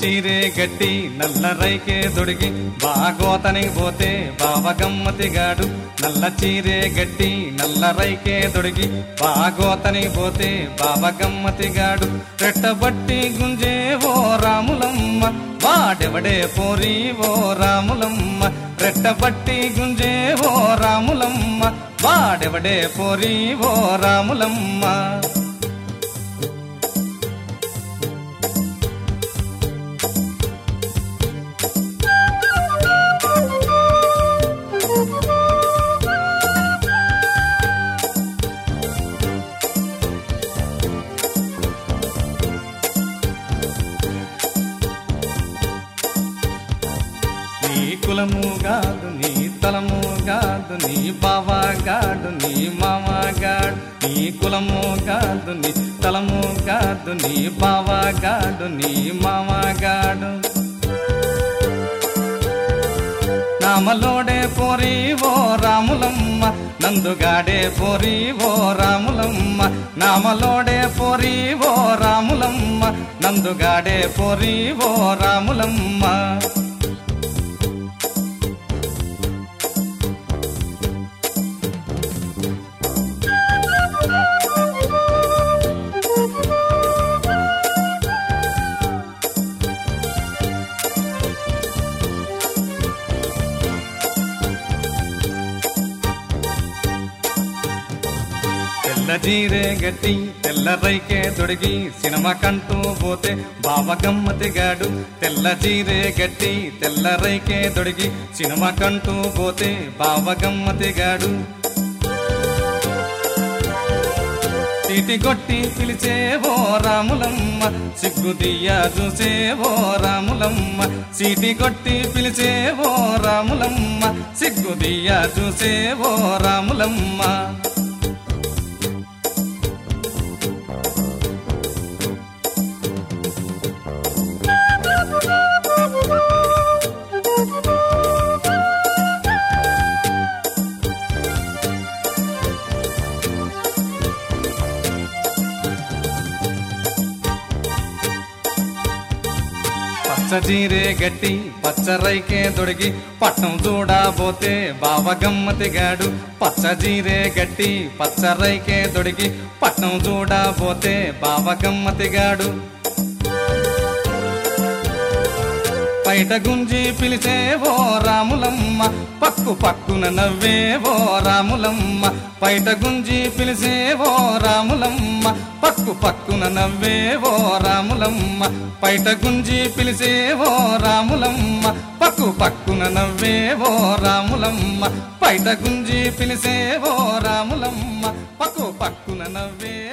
చీరే గట్టి నల్ల రైకే దొడిగి బాగోతనికి పోతే బావ గమ్మతిగాడు నల్ల చీరే గట్టి నల్ల రైకే దొడిగి బాగోతనికి పోతే బావ గమ్మతిగాడు రెట్టబట్టి గుంజే ఓ రాములమ్మ వాడెవడే పోరి ఓ రాములమ్మ రెట్టబట్టి గుంజే ఓ రాములమ్మ వాడెవడే పోరి ఓ రాములమ్మ నీ కులము గాదు నీ తలము గాదు నీ బావా గాడు నీ మామ గాడు నీ కులము గాదు నీ తలము గాదు నీ బావా గాడు నీ మామ గాడు నామలోడే పోరి ఓ రాములమ్మ నందుగాడే పోరి ఓ రాములమ్మ నామలోడే పోరి ఓ రాములమ్మ నందుగాడే పోరి ఓ రాములమ్మ తెల్ల జీరే గట్టి తెల్ల రైకే తొడిగి సినిమా కంటూ పోతే బావ గమ్మతిగాడు తెల్ల జీరే గట్టి తెల్ల రైకే తొడిగి సినిమా కంటూ పోతే బావ గమ్మతిగాడు చీటి కొట్టి పిలిచే ఓ రాములమ్మ సిగ్గుదియ్య చూసే ఓ రాములమ్మ చీటి కొట్టి పిలిచే ఓ రాములమ్మ సిగ్గుదియ్య చూసే ఓ రాములమ్మ పచ్చ జీరే గట్టి పచ్చ రైకే దొడిగి పట్నం చూడబోతే బావ గమ్మతిగాడు పచ్చ జీరే గట్టి పచ్చ రైకే దొడిగి పట్నం చూడబోతే బావ గమ్మతిగాడు బయట గుంజి పిలిచే ఓ రాములమ్మ పక్కు పక్కున నవ్వే ఓ రాములమ్మ బయట గుంజి పిలిచే ఓ రాములమ్మ పక్కు పక్కున నవ్వే ఓ రాములమ్మ బయట గుంజి పిలిచే ఓ రాములమ్మ పక్కు పక్కున నవ్వే ఓ రాములమ్మ బయట గుంజి పిలిచే ఓ రాములమ్మ పక్కు పక్కున నవ్వే